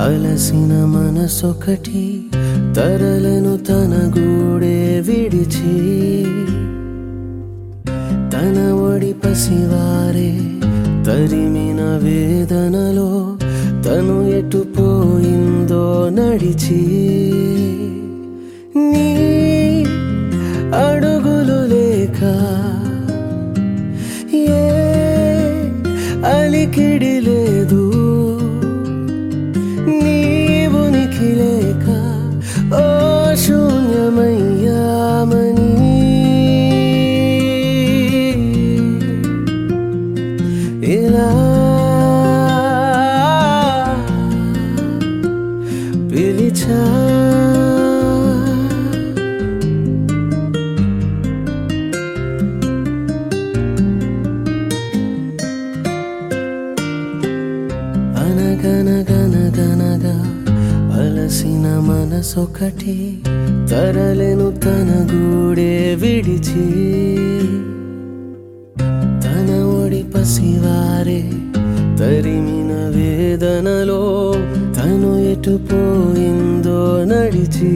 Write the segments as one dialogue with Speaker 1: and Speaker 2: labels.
Speaker 1: అలసిన మనసొకటి తరలను తన గూడే విడిచి తన ఒడి పసివారే తరిమిన వేదనలో తను ఎటు పోయిందో నడిచి నీ అడుగులు లేక ఏ అలికిడి లేదు నీవునికి లేక ఓ శూన్యమయ్యామని ఇలా పిలిచా అనగనగనగనగా అలసిన మనసొకటి తరలెను తన గూడే విడిచి తన ఒడి పసివారే తరిమిన వేదనలో తను ఎటు పోయిందో నడిచి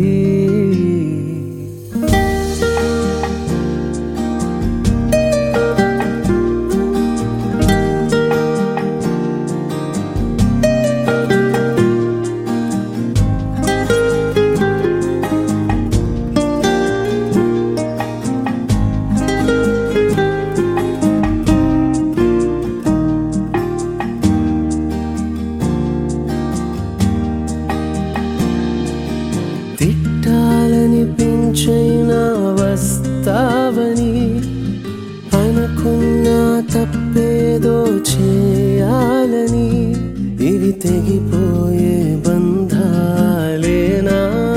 Speaker 1: తిట్టాలని పెంచైనా వస్తావని అనుకున్నా తప్పేదో చేయాలని ఇవి తెగిపోయే బంధాలేనా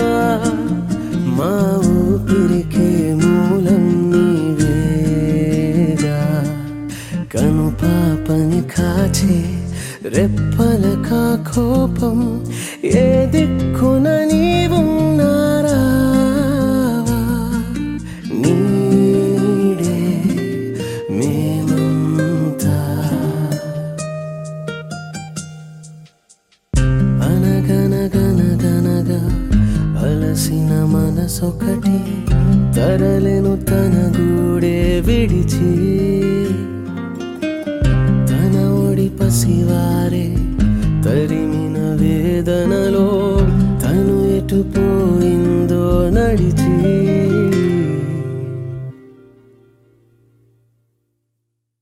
Speaker 1: మా ఊపిరికే మూలం నీవేగా కను పాపని కాచే రెప్పల కా కోపం ఏ దిక్కున నీవున్నారావా నీడే మేమంతా అనగనగనగనగా అలసిన మనసొకటి తరలెను తన గూడే విడిచి తన ఒడి పసివారే తరిమిన వేదనలో తను ఎటు పోయిందో నడిచి